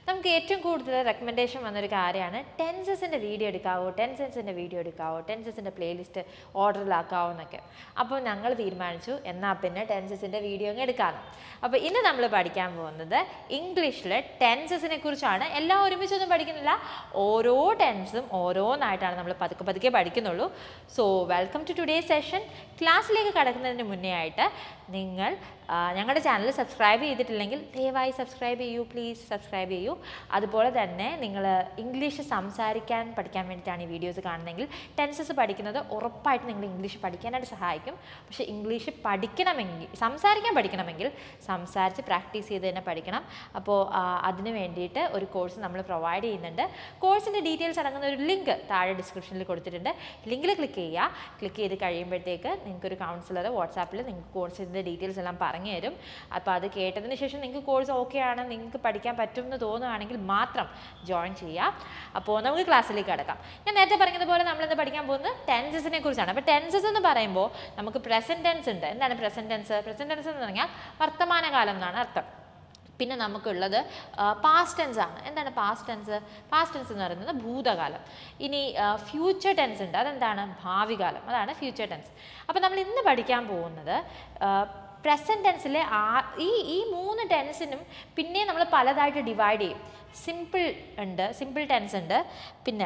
നമുക്ക് ഏറ്റവും കൂടുതൽ റെക്കമെൻഡേഷൻ വന്നൊരു കാര്യമാണ് ടെൻസസിൻ്റെ വീഡിയോ എടുക്കാവോ ടെൻസസിൻ്റെ വീഡിയോ എടുക്കാവോ ടെൻസസിൻ്റെ പ്ലേലിസ്റ്റ് ഓർഡറിലാക്കാവോ എന്നൊക്കെ അപ്പോൾ ഞങ്ങൾ തീരുമാനിച്ചു എന്നാൽ പിന്നെ ടെൻസസിൻ്റെ വീഡിയോ അങ്ങ് എടുക്കാമെന്ന് അപ്പോൾ ഇന്ന് നമ്മൾ പഠിക്കാൻ പോകുന്നത് ഇംഗ്ലീഷിലെ ടെൻസസിനെ കുറിച്ചാണ് എല്ലാം ഒരുമിച്ചൊന്നും പഠിക്കുന്നില്ല ഓരോ ടെൻസും ഓരോന്നായിട്ടാണ് നമ്മൾ പതുക്കെ പതുക്കെ പഠിക്കുന്നുള്ളൂ so welcome to today session ക്ലാസ്സിലേക്ക് കടക്കുന്നതിന് മുന്നേ ആയിട്ട് നിങ്ങൾ ആ, ഞങ്ങളുടെ ചാനൽ സബ്സ്ക്രൈബ് ചെയ്തിട്ടില്ലെങ്കിൽ ദയവായി സബ്സ്ക്രൈബ് ചെയ്യൂ പ്ലീസ് സബ്സ്ക്രൈബ് ചെയ്യൂ അതുപോലെ തന്നെ നിങ്ങൾ ഇംഗ്ലീഷ് സംസാരിക്കാൻ പഠിക്കാൻ വേണ്ടിയിട്ടാണ് ഈ വീഡിയോസ് കാണുന്നതെങ്കിൽ ടെൻസസ് പഠിക്കുന്നത് ഉറപ്പായിട്ട് നിങ്ങൾ ഇംഗ്ലീഷ് പഠിക്കാനായിട്ട് സഹായിക്കും പക്ഷേ ഇംഗ്ലീഷ് പഠിക്കണമെങ്കിൽ സംസാരിക്കാൻ പഠിക്കണമെങ്കിൽ സംസാരിച്ച് പ്രാക്ടീസ് ചെയ്ത് തന്നെ പഠിക്കണം അപ്പോൾ ആ, അതിന് വേണ്ടിയിട്ട് ഒരു കോഴ്സ് നമ്മൾ പ്രൊവൈഡ് ചെയ്യുന്നുണ്ട് കോഴ്സിൻ്റെ ഡീറ്റെയിൽസ് അടങ്ങുന്ന ഒരു ലിങ്ക് താഴെ ഡിസ്ക്രിപ്ഷനിൽ കൊടുത്തിട്ടുണ്ട് ലിങ്കിൽ ക്ലിക്ക് ചെയ്യുക ക്ലിക്ക് ചെയ്ത് കഴിയുമ്പോഴത്തേക്ക് നിങ്ങൾക്ക് ഒരു കൗൺസിലർ വാട്സാപ്പിൽ നിങ്ങൾക്ക് കോഴ്സിൻ്റെ ഡീറ്റെയിൽസ് എല്ലാം പറഞ്ഞു തരും അപ്പോൾ അത് കേട്ടതിന് ശേഷം നിങ്ങൾക്ക് കോഴ്സ് ഓക്കെ ആണ് നിങ്ങൾക്ക് പഠിക്കാൻ പറ്റും എന്ന് തോന്നുകയാണെങ്കിൽ മാത്രം ജോയിൻ ചെയ്യുക അപ്പോൾ നമുക്ക് ക്ലാസ്സിലേക്ക് കിടക്കാം ഞാൻ നേരത്തെ പറഞ്ഞതുപോലെ നമ്മളിന്ന് പഠിക്കാൻ പോകുന്നത് ടെൻസസിനെ കുറിച്ചാണ് അപ്പോൾ ടെൻസസ് എന്ന് പറയുമ്പോൾ നമുക്ക് പ്രസൻറ്റ് ടെൻസ് ഉണ്ട് എന്താണ് പ്രസൻറ്റ് ടെൻസ് പ്രസൻറ്റ് ടെൻസ് എന്ന് പറഞ്ഞാൽ വർത്തമാനകാലം എന്നാണ് അർത്ഥം പിന്നെ നമുക്കുള്ളത് പാസ്റ്റ് ടെൻസ് ആണ് എന്താണ് പാസ്റ്റ് ടെൻസ് പാസ്റ്റ് ടെൻസ് എന്ന് പറയുന്നത് ഭൂതകാലം ഇനി ഫ്യൂച്ചർ ടെൻസ് ഉണ്ട് അതെന്താണ് ഭാവി കാലം അതാണ് ഫ്യൂച്ചർ ടെൻസ് അപ്പോൾ നമ്മൾ ഇന്ന് പഠിക്കാൻ പോകുന്നത് പ്രസൻറ്റ് ടെൻസിലെ ആ ഈ ഈ മൂന്ന് ടെൻസിനും പിന്നെ നമ്മൾ പലതായിട്ട് ഡിവൈഡ് ചെയ്യും സിമ്പിൾ ഉണ്ട് സിമ്പിൾ ടെൻസ് ഉണ്ട് പിന്നെ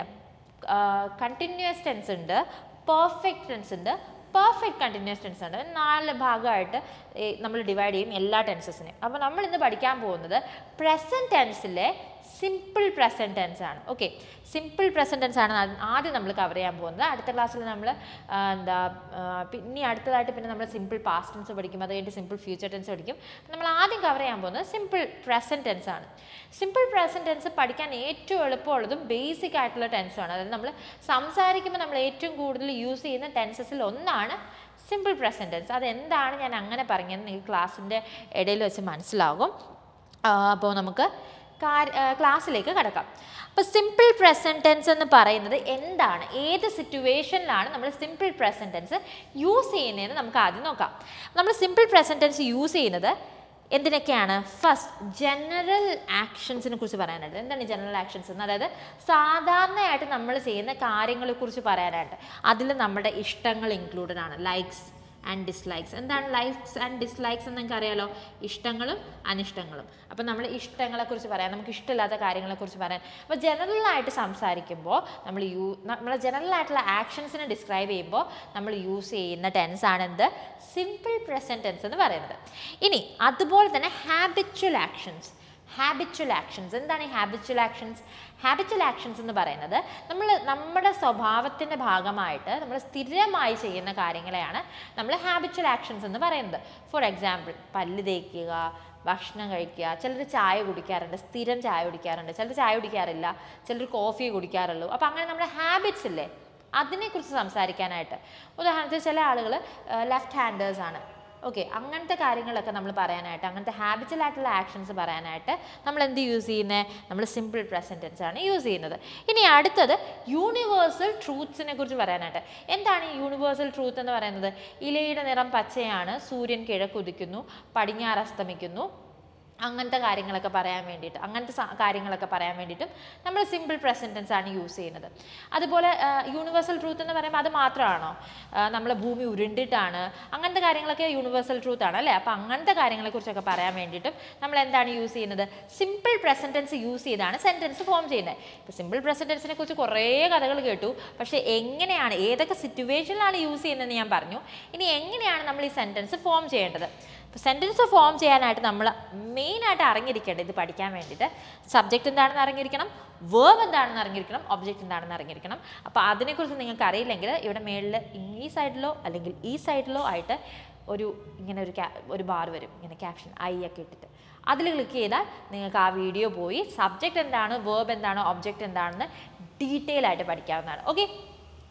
കണ്ടിന്യൂസ് ടെൻസ് ഉണ്ട് പെർഫെക്റ്റ് ടെൻസ് ഉണ്ട് പെർഫെക്റ്റ് കണ്ടിന്യൂസ് ടെൻസ് ഉണ്ട് നാല് ഭാഗമായിട്ട് നമ്മൾ ഡിവൈഡ് ചെയ്യും എല്ലാ ടെൻസസിനെയും അപ്പോൾ നമ്മൾ ഇന്ന് പഠിക്കാൻ പോകുന്നത് പ്രസൻറ്റ് ടെൻസിലെ സിമ്പിൾ പ്രസൻറ്റ് ടെൻസ് ആണ് ഓക്കെ സിമ്പിൾ പ്രസൻറ്റ് ടെൻസ് ആണ് ആദ്യം- ആദ്യം നമ്മൾ കവർ ചെയ്യാൻ പോകുന്നത് അടുത്ത ക്ലാസ്സിൽ നമ്മൾ എന്താ ആ, പിന്നെ അടുത്തതായിട്ട് പിന്നെ നമ്മൾ സിമ്പിൾ പാസ്റ്റ് ടെൻസ് പഠിക്കും അത് കഴിഞ്ഞിട്ട് സിമ്പിൾ ഫ്യൂച്ചർ ടെൻസ് പഠിക്കും നമ്മൾ ആദ്യം കവർ ചെയ്യാൻ പോകുന്നത് സിമ്പിൾ പ്രസൻറ്റ് ടെൻസ് ആണ് സിമ്പിൾ പ്രസൻറ്റ് ടെൻസ് പഠിക്കാൻ ഏറ്റവും എളുപ്പമുള്ളതും ബേസിക് ആയിട്ടുള്ള ടെൻസുമാണ് അതായത് നമ്മൾ സംസാരിക്കുമ്പോൾ നമ്മൾ ഏറ്റവും കൂടുതൽ യൂസ് ചെയ്യുന്ന ടെൻസസിൽ ഒന്നാണ് സിമ്പിൾ പ്രസൻറ്റ് ടെൻസ് അതെന്താണ് ഞാൻ അങ്ങനെ പറഞ്ഞതെന്ന് നിങ്ങൾക്ക് ക്ലാസ്സിൻ്റെ ഇടയിൽ വെച്ച് മനസ്സിലാകും അപ്പോൾ നമുക്ക് കാര്- ആ, ക്ലാസ്സിലേക്ക് കടക്കാം അപ്പോൾ സിമ്പിൾ പ്രസൻറ്റ് ടെൻസ് എന്ന് പറയുന്നത് എന്താണ് ഏത് സിറ്റുവേഷനിലാണ് നമ്മൾ സിമ്പിൾ പ്രസൻറ്റ് ടെൻസ് യൂസ് ചെയ്യുന്നതെന്ന് നമുക്ക് ആദ്യം നോക്കാം നമ്മൾ സിമ്പിൾ പ്രസൻറ്റ് ടെൻസ് യൂസ് ചെയ്യുന്നത് എന്തിനൊക്കെയാണ് ഫസ്റ്റ് ജനറൽ ആക്ഷൻസിനെ കുറിച്ച് പറയാനായിട്ട് എന്താണ് ജനറൽ ആക്ഷൻസ് എന്ന് അതായത് സാധാരണയായിട്ട് നമ്മൾ ചെയ്യുന്ന കാര്യങ്ങളെക്കുറിച്ച് പറയാനായിട്ട് അതിൽ നമ്മുടെ ഇഷ്ടങ്ങൾ ഇൻക്ലൂഡഡ് ആണ് ലൈക്സ് ആൻഡ് ഡിസ്ലൈക്സ് എന്താണ് ലൈക്സ് ആൻഡ് ഡിസ്ലൈക്സ് എന്ന് നിങ്ങൾക്ക് അറിയാലോ ഇഷ്ടങ്ങളും അനിഷ്ടങ്ങളും അപ്പം നമ്മൾ ഇഷ്ടങ്ങളെക്കുറിച്ച് പറയാം നമുക്ക് ഇഷ്ടമില്ലാത്ത കാര്യങ്ങളെക്കുറിച്ച് പറയാൻ അപ്പോൾ ജനറലായിട്ട് സംസാരിക്കുമ്പോൾ നമ്മൾ യൂ നമ്മളെ ജനറലായിട്ടുള്ള ആക്ഷൻസിനെ ഡിസ്ക്രൈബ് ചെയ്യുമ്പോൾ നമ്മൾ യൂസ് ചെയ്യുന്ന ടെൻസ് ആണ് എന്ത് സിമ്പിൾ പ്രസൻറ്റ് ടെൻസ് എന്ന് പറയുന്നത് ഇനി അതുപോലെ തന്നെ ഹാബിച്വൽ ആക്ഷൻസ് ഹാബിച്വൽ ആക്ഷൻസ് എന്താണ് ഈ ഹാബിച്വൽ ആക്ഷൻസ് ഹാബിച്വൽ ആക്ഷൻസ് എന്ന് പറയുന്നത് നമ്മൾ നമ്മുടെ സ്വഭാവത്തിൻ്റെ ഭാഗമായിട്ട് നമ്മൾ സ്ഥിരമായി ചെയ്യുന്ന കാര്യങ്ങളെയാണ് നമ്മൾ ഹാബിച്വൽ ആക്ഷൻസ് എന്ന് പറയുന്നത് ഫോർ എക്സാമ്പിൾ പല്ല് തേക്കുക ഭക്ഷണം കഴിക്കുക ചിലർ ചായ കുടിക്കാറുണ്ട് സ്ഥിരം ചായ കുടിക്കാറുണ്ട് ചിലർ ചായ കുടിക്കാറില്ല ചിലർ കോഫി കുടിക്കാറുള്ളൂ അപ്പോൾ അങ്ങനെ നമ്മുടെ ഹാബിറ്റ്സ് ഇല്ലേ അതിനെക്കുറിച്ച് സംസാരിക്കാനായിട്ട് ഉദാഹരണത്തിന് ചില ആളുകൾ ലെഫ്റ്റ് ഹാൻഡേഴ്സ് ആണ് ഓക്കെ അങ്ങനത്തെ കാര്യങ്ങളൊക്കെ നമ്മൾ പറയാനായിട്ട് അങ്ങനത്തെ ഹാബിറ്റൽ ആയിട്ടുള്ള ആക്ഷൻസ് പറയാനായിട്ട് നമ്മൾ എന്ത് യൂസ് ചെയ്യുന്നത് നമ്മൾ സിമ്പിൾ പ്രസൻറ്റൻസ് ആണ് യൂസ് ചെയ്യുന്നത് ഇനി അടുത്തത് യൂണിവേഴ്സൽ ട്രൂത്ത്സിനെ കുറിച്ച് പറയാനായിട്ട് എന്താണ് ഈ യൂണിവേഴ്സൽ ട്രൂത്ത് എന്ന് പറയുന്നത് ഇലയുടെ നിറം പച്ചയാണ് സൂര്യൻ കിഴക്കുദിക്കുന്നു പടിഞ്ഞാറ് അസ്തമിക്കുന്നു അങ്ങനത്തെ കാര്യങ്ങളൊക്കെ പറയാൻ വേണ്ടിയിട്ട് അങ്ങനത്തെ സ- കാര്യങ്ങളൊക്കെ പറയാൻ വേണ്ടിയിട്ടും നമ്മൾ സിമ്പിൾ പ്രസൻറ്റൻസ് ആണ് യൂസ് ചെയ്യുന്നത് അതുപോലെ യൂണിവേഴ്സൽ ട്രൂത്ത് എന്ന് പറയുമ്പോൾ അത് മാത്രമാണോ നമ്മൾ ഭൂമി ഉരുണ്ടിട്ടാണ് അങ്ങനത്തെ കാര്യങ്ങളൊക്കെ യൂണിവേഴ്സൽ ട്രൂത്ത് ആണ് അല്ലേ അപ്പോൾ അങ്ങനത്തെ കാര്യങ്ങളെക്കുറിച്ചൊക്കെ പറയാൻ വേണ്ടിയിട്ടും നമ്മൾ എന്താണ് യൂസ് ചെയ്യുന്നത് സിമ്പിൾ പ്രസൻറ്റൻസ് യൂസ് ചെയ്താണ് സെൻറ്റൻസ് ഫോം ചെയ്യുന്നത് ഇപ്പോൾ സിമ്പിൾ പ്രസൻറ്റൻസിനെ കുറിച്ച് കുറേ കഥകൾ കേട്ടു പക്ഷേ എങ്ങനെയാണ് ഏതൊക്കെ സിറ്റുവേഷനിലാണ് യൂസ് ചെയ്യുന്നതെന്ന് ഞാൻ പറഞ്ഞു ഇനി എങ്ങനെയാണ് നമ്മൾ ഈ സെൻറ്റൻസ് ഫോം ചെയ്യേണ്ടത് അപ്പോൾ സെൻറ്റൻസ് ഫോം ചെയ്യാനായിട്ട് നമ്മൾ മെയിനായിട്ട് അറിഞ്ഞിരിക്കേണ്ടത് ഇത് പഠിക്കാൻ വേണ്ടിയിട്ട് സബ്ജക്റ്റ് എന്താണെന്ന് അറിഞ്ഞിരിക്കണം വേർബ് എന്താണെന്ന് അറിഞ്ഞിരിക്കണം ഒബ്ജക്റ്റ് എന്താണെന്ന് അറിഞ്ഞിരിക്കണം അപ്പോൾ അതിനെക്കുറിച്ച് നിങ്ങൾക്ക് അറിയില്ലെങ്കിൽ ഇവിടെ മേളിൽ ഈ സൈഡിലോ അല്ലെങ്കിൽ ഈ സൈഡിലോ ആയിട്ട് ഒരു ഇങ്ങനെ ഒരു ക്യാ ഒരു ബാർ വരും ഇങ്ങനെ ക്യാപ്ഷൻ ഐ ഒക്കെ ഇട്ടിട്ട് അതിൽ ക്ലിക്ക് ചെയ്താൽ നിങ്ങൾക്ക് ആ വീഡിയോ പോയി സബ്ജക്റ്റ് എന്താണ് വേർബ് എന്താണ് ഒബ്ജക്റ്റ് എന്താണെന്ന് ഡീറ്റെയിൽ ആയിട്ട് പഠിക്കാവുന്നതാണ് ഓക്കെ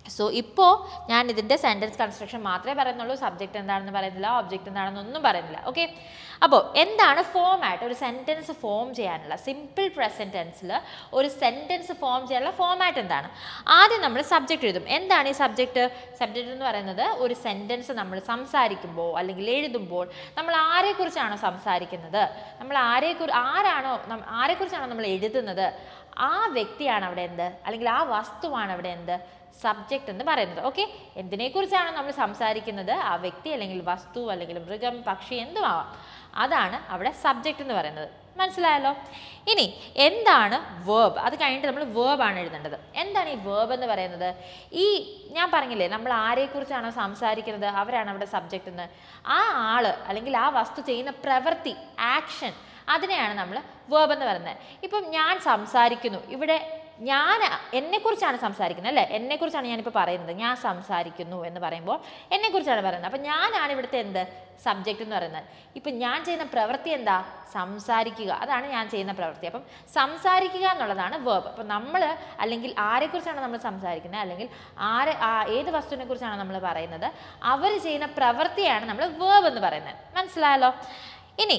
സോ ഇപ്പോൾ ഞാൻ ഇതിൻ്റെ സെൻറ്റൻസ് കൺസ്ട്രക്ഷൻ മാത്രമേ പറയുന്നുള്ളൂ സബ്ജക്റ്റ് എന്താണെന്ന് പറയുന്നില്ല ഒബ്ജക്റ്റ് എന്താണെന്നൊന്നും പറയുന്നില്ല ഓക്കെ അപ്പോൾ എന്താണ് ഫോമാറ്റ് ഒരു സെൻറ്റൻസ് ഫോം ചെയ്യാനുള്ള സിമ്പിൾ പ്രസൻറ്റ് ടെൻസിൽ ഒരു സെൻറ്റൻസ് ഫോം ചെയ്യാനുള്ള ഫോമാറ്റ് എന്താണ് ആദ്യം നമ്മൾ സബ്ജക്റ്റ് എഴുതും എന്താണ് ഈ സബ്ജക്റ്റ് സബ്ജക്റ്റ് എന്ന് പറയുന്നത് ഒരു സെൻറ്റൻസ് നമ്മൾ സംസാരിക്കുമ്പോൾ അല്ലെങ്കിൽ എഴുതുമ്പോൾ നമ്മൾ ആരെക്കുറിച്ചാണോ സംസാരിക്കുന്നത് നമ്മൾ ആരെക്കുറി ആരാണോ നം- ആരെക്കുറിച്ചാണോ നമ്മൾ എഴുതുന്നത് ആ വ്യക്തിയാണ് അവിടെ എന്ത് അല്ലെങ്കിൽ ആ വസ്തുവാണ് അവിടെ എന്ത് സബ്ജക്റ്റ് എന്ന് പറയുന്നത് ഓക്കെ എന്തിനെക്കുറിച്ചാണോ നമ്മൾ സംസാരിക്കുന്നത് ആ വ്യക്തി അല്ലെങ്കിൽ വസ്തു അല്ലെങ്കിൽ മൃഗം പക്ഷി എന്തുമാവാം അതാണ് അവിടെ സബ്ജക്റ്റ് എന്ന് പറയുന്നത് മനസ്സിലായല്ലോ ഇനി എന്താണ് വേർബ് അത് കഴിഞ്ഞിട്ട് നമ്മൾ വേർബ് ആണ് എഴുതേണ്ടത് എന്താണ് ഈ വേർബ് എന്ന് പറയുന്നത് ഈ ഞാൻ പറഞ്ഞില്ലേ നമ്മൾ ആരെക്കുറിച്ചാണോ സംസാരിക്കുന്നത് അവരാണ് അവിടെ സബ്ജക്റ്റ് എന്ന് ആ ആള് അല്ലെങ്കിൽ ആ വസ്തു ചെയ്യുന്ന പ്രവൃത്തി ആക്ഷൻ അതിനെയാണ് നമ്മൾ വേർബ് എന്ന് പറയുന്നത് ഇപ്പം ഞാൻ സംസാരിക്കുന്നു ഇവിടെ ഞാൻ എന്നെക്കുറിച്ചാണ് സംസാരിക്കുന്നത് അല്ലേ എന്നെക്കുറിച്ചാണ് ഞാനിപ്പോൾ പറയുന്നത് ഞാൻ സംസാരിക്കുന്നു എന്ന് പറയുമ്പോൾ എന്നെക്കുറിച്ചാണ് പറയുന്നത് അപ്പം ഞാനാണ് ഇവിടുത്തെ എന്ത് സബ്ജക്റ്റ് എന്ന് പറയുന്നത് ഇപ്പം ഞാൻ ചെയ്യുന്ന പ്രവൃത്തി എന്താ സംസാരിക്കുക അതാണ് ഞാൻ ചെയ്യുന്ന പ്രവൃത്തി അപ്പം സംസാരിക്കുക എന്നുള്ളതാണ് വേർബ് അപ്പം നമ്മൾ അല്ലെങ്കിൽ ആരെക്കുറിച്ചാണ് നമ്മൾ സംസാരിക്കുന്നത് അല്ലെങ്കിൽ ആരെ ആ- ഏത് വസ്തുവിനെ കുറിച്ചാണ് നമ്മൾ പറയുന്നത് അവർ ചെയ്യുന്ന പ്രവൃത്തിയാണ് നമ്മൾ വേർബ് എന്ന് പറയുന്നത് മനസ്സിലായല്ലോ ഇനി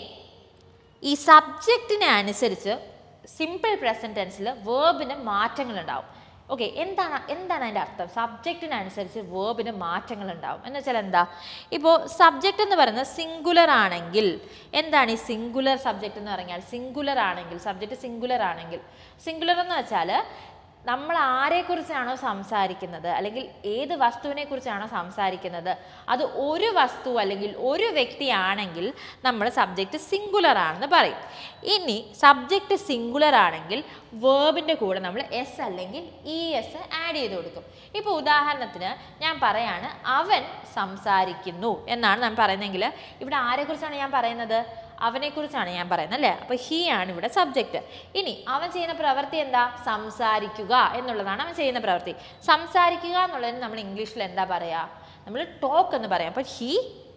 ഈ സബ്ജക്റ്റിനെ അനുസരിച്ച് സിമ്പിൾ പ്രസൻറ്റ് ടെൻസിൽ വേർബിന് മാറ്റങ്ങളുണ്ടാവും ഓക്കെ എന്താണ് എന്താണ് അതിൻ്റെ അർത്ഥം സബ്ജക്റ്റിനനുസരിച്ച് വേർബിന് മാറ്റങ്ങളുണ്ടാവും എന്ന് വെച്ചാൽ എന്താ ഇപ്പോൾ സബ്ജക്റ്റ് എന്ന് പറയുന്നത് സിംഗുലർ ആണെങ്കിൽ എന്താണ് ഈ സിംഗുലർ സബ്ജക്റ്റ് എന്ന് പറഞ്ഞാൽ സിംഗുലർ ആണെങ്കിൽ സബ്ജക്റ്റ് സിംഗുലർ ആണെങ്കിൽ സിംഗുലർ എന്ന് വെച്ചാൽ നമ്മൾ ആരെക്കുറിച്ചാണോ സംസാരിക്കുന്നത് അല്ലെങ്കിൽ ഏത് വസ്തുവിനെ കുറിച്ചാണോ സംസാരിക്കുന്നത് അത് ഒരു വസ്തു അല്ലെങ്കിൽ ഒരു വ്യക്തിയാണെങ്കിൽ നമ്മൾ സബ്ജക്റ്റ് സിംഗുലർ ആണെന്ന് പറയും ഇനി സബ്ജക്റ്റ് സിംഗുലർ ആണെങ്കിൽ വേർബിൻ്റെ കൂടെ നമ്മൾ എസ് അല്ലെങ്കിൽ ഇ എസ് ആഡ് ചെയ്ത് കൊടുക്കും ഇപ്പോൾ ഉദാഹരണത്തിന് ഞാൻ പറയാണ് അവൻ സംസാരിക്കുന്നു എന്നാണ് ഞാൻ പറയുന്നതെങ്കിൽ ഇവിടെ ആരെക്കുറിച്ചാണ് ഞാൻ പറയുന്നത് അവനെക്കുറിച്ചാണ് ഞാൻ പറയുന്നത് അല്ലേ അപ്പോൾ ഹീ ആണ് ഇവിടെ സബ്ജക്റ്റ് ഇനി അവൻ ചെയ്യുന്ന പ്രവൃത്തി എന്താ സംസാരിക്കുക എന്നുള്ളതാണ് അവൻ ചെയ്യുന്ന പ്രവൃത്തി സംസാരിക്കുക എന്നുള്ളതിന് നമ്മൾ ഇംഗ്ലീഷിൽ എന്താ പറയുക നമ്മൾ ടോക്ക് എന്ന് പറയാം അപ്പോൾ ഹീ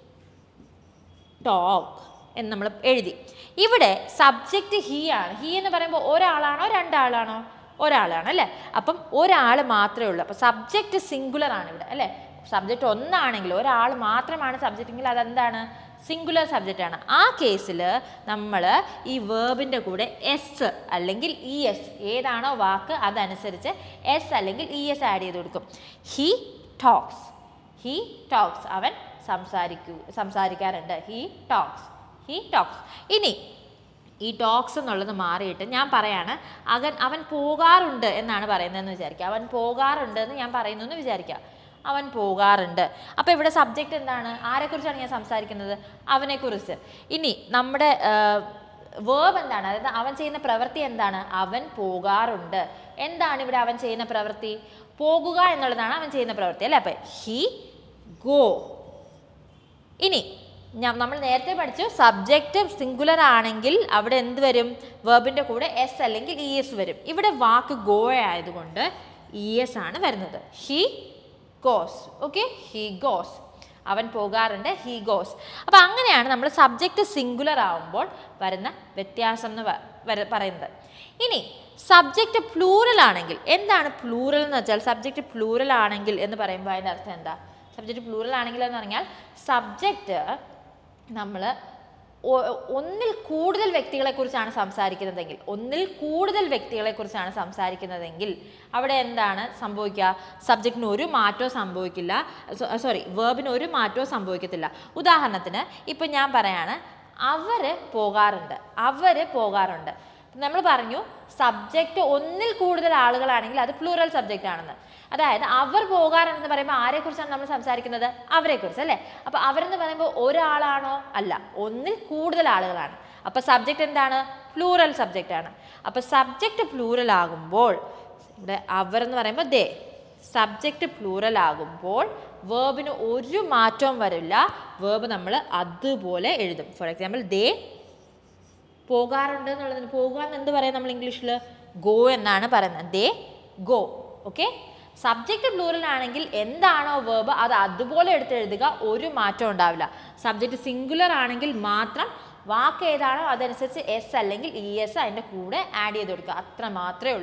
ടോക്ക് എന്ന് നമ്മൾ എഴുതി ഇവിടെ സബ്ജക്റ്റ് ഹീ ആണ് ഹീ എന്ന് പറയുമ്പോൾ ഒരാളാണോ രണ്ടാളാണോ ഒരാളാണ് അല്ലേ അപ്പം ഒരാൾ മാത്രമേ ഉള്ളൂ അപ്പോൾ സബ്ജക്റ്റ് സിംഗുലർ ആണ് ഇവിടെ അല്ലേ സബ്ജക്റ്റ് ഒന്നാണെങ്കിൽ ഒരാൾ മാത്രമാണ് സബ്ജക്റ്റ് എങ്കിൽ അതെന്താണ് സിംഗുലർ സബ്ജക്റ്റ് ആണ് ആ കേസിൽ നമ്മൾ ഈ വേർബിൻ്റെ കൂടെ എസ് അല്ലെങ്കിൽ ഇ എസ് ഏതാണോ വാക്ക് അതനുസരിച്ച് എസ് അല്ലെങ്കിൽ ഇ എസ് ആഡ് ചെയ്ത് കൊടുക്കും ഹി ടോക്സ് ഹി ടോക്സ് അവൻ സംസാരിക്കൂ സംസാരിക്കാറുണ്ട് ഹി ടോക്സ് ഹി ടോക്സ് ഇനി ഈ ടോക്സ് എന്നുള്ളത് മാറിയിട്ട് ഞാൻ പറയാണ് അവൻ അവൻ പോകാറുണ്ട് എന്നാണ് പറയുന്നതെന്ന് വിചാരിക്കുക അവൻ പോകാറുണ്ട് എന്ന് ഞാൻ പറയുന്നു എന്ന് വിചാരിക്കുക അവൻ പോകാറുണ്ട് അപ്പോൾ ഇവിടെ സബ്ജക്റ്റ് എന്താണ് ആരെക്കുറിച്ചാണ് ഞാൻ സംസാരിക്കുന്നത് അവനെക്കുറിച്ച് ഇനി നമ്മുടെ വേർബ് എന്താണ് അതായത് അവൻ ചെയ്യുന്ന പ്രവൃത്തി എന്താണ് അവൻ പോകാറുണ്ട് എന്താണ് ഇവിടെ അവൻ ചെയ്യുന്ന പ്രവൃത്തി പോകുക എന്നുള്ളതാണ് അവൻ ചെയ്യുന്ന പ്രവൃത്തി അല്ലേ അപ്പം ഹി ഗോ ഇനി ഞാൻ നമ്മൾ നേരത്തെ പഠിച്ചു സബ്ജക്റ്റ് സിംഗുലർ ആണെങ്കിൽ അവിടെ എന്ത് വരും വേർബിൻ്റെ കൂടെ എസ് അല്ലെങ്കിൽ ഇ എസ് വരും ഇവിടെ വാക്ക് ഗോ ആയതുകൊണ്ട് ഇ എസ് ആണ് വരുന്നത് he goes okay he goes അവൻ പോകാറുണ്ട് ഹി ഗോസ് അപ്പോൾ അങ്ങനെയാണ് നമ്മൾ സബ്ജക്റ്റ് സിംഗുലർ ആവുമ്പോൾ വരുന്ന വ്യത്യാസം എന്ന് പ- വര- പറയുന്നത് ഇനി സബ്ജക്റ്റ് പ്ലൂറൽ ആണെങ്കിൽ എന്താണ് പ്ലൂറൽ എന്ന് വെച്ചാൽ സബ്ജക്റ്റ് പ്ലൂറൽ ആണെങ്കിൽ എന്ന് പറയുമ്പോൾ അതിൻ്റെ അർത്ഥം എന്താ സബ്ജക്റ്റ് പ്ലൂറൽ ആണെങ്കിൽ എന്ന് പറഞ്ഞാൽ സബ്ജക്റ്റ് നമ്മൾ ഒന്നിൽ കൂടുതൽ വ്യക്തികളെക്കുറിച്ചാണ് സംസാരിക്കുന്നതെങ്കിൽ ഒന്നിൽ കൂടുതൽ വ്യക്തികളെക്കുറിച്ചാണ് സംസാരിക്കുന്നതെങ്കിൽ അവിടെ എന്താണ് സംഭവിക്കുക സബ്ജക്റ്റിന് ഒരു മാറ്റവും സംഭവിക്കില്ല സോറി വേർബിന് ഒരു മാറ്റവും സംഭവിക്കത്തില്ല ഉദാഹരണത്തിന് ഇപ്പം ഞാൻ പറയാണ് അവർ പോകാറുണ്ട് അവർ പോകാറുണ്ട് നമ്മൾ പറഞ്ഞു സബ്ജക്റ്റ് ഒന്നിൽ കൂടുതൽ ആളുകളാണെങ്കിൽ അത് പ്ലൂറൽ സബ്ജക്റ്റ് ആണെന്ന് അതായത് അവർ പോകാറുണ്ടെന്ന് പറയുമ്പോൾ ആരെക്കുറിച്ചാണ് നമ്മൾ സംസാരിക്കുന്നത് അവരെക്കുറിച്ച് അല്ലേ അപ്പോൾ അവരെന്ന് പറയുമ്പോൾ ഒരാളാണോ അല്ല ഒന്നിൽ കൂടുതൽ ആളുകളാണ് അപ്പോൾ സബ്ജക്റ്റ് എന്താണ് പ്ലൂറൽ സബ്ജക്റ്റ് ആണ് അപ്പോൾ സബ്ജക്റ്റ് പ്ലൂറൽ ആകുമ്പോൾ ഇവിടെ അവർ എന്ന് പറയുമ്പോൾ ദേ സബ്ജക്റ്റ് പ്ലൂറൽ ആകുമ്പോൾ വേർബിന് ഒരു മാറ്റവും വരില്ല വേർബ് നമ്മൾ അതുപോലെ എഴുതും ഫോർ എക്സാമ്പിൾ ദേ പോകാറുണ്ട് എന്നുള്ളതിന് പോകുക എന്ന് എന്ത് പറയാം നമ്മൾ ഇംഗ്ലീഷിൽ ഗോ എന്നാണ് പറയുന്നത് they go okay subject plural ആണെങ്കിൽ എന്താണോ വേർബ് അത് അതുപോലെ എടുത്ത് എഴുതുക ഒരു മാറ്റം ഉണ്ടാവില്ല സബ്ജക്റ്റ് സിംഗുലർ ആണെങ്കിൽ മാത്രം വാക്ക് ഏതാണോ അതനുസരിച്ച് എസ് അല്ലെങ്കിൽ ഇ എസ് അതിൻ്റെ കൂടെ ആഡ് ചെയ്ത് കൊടുക്കുക അത്ര മാത്രമേ ഉള്ളൂ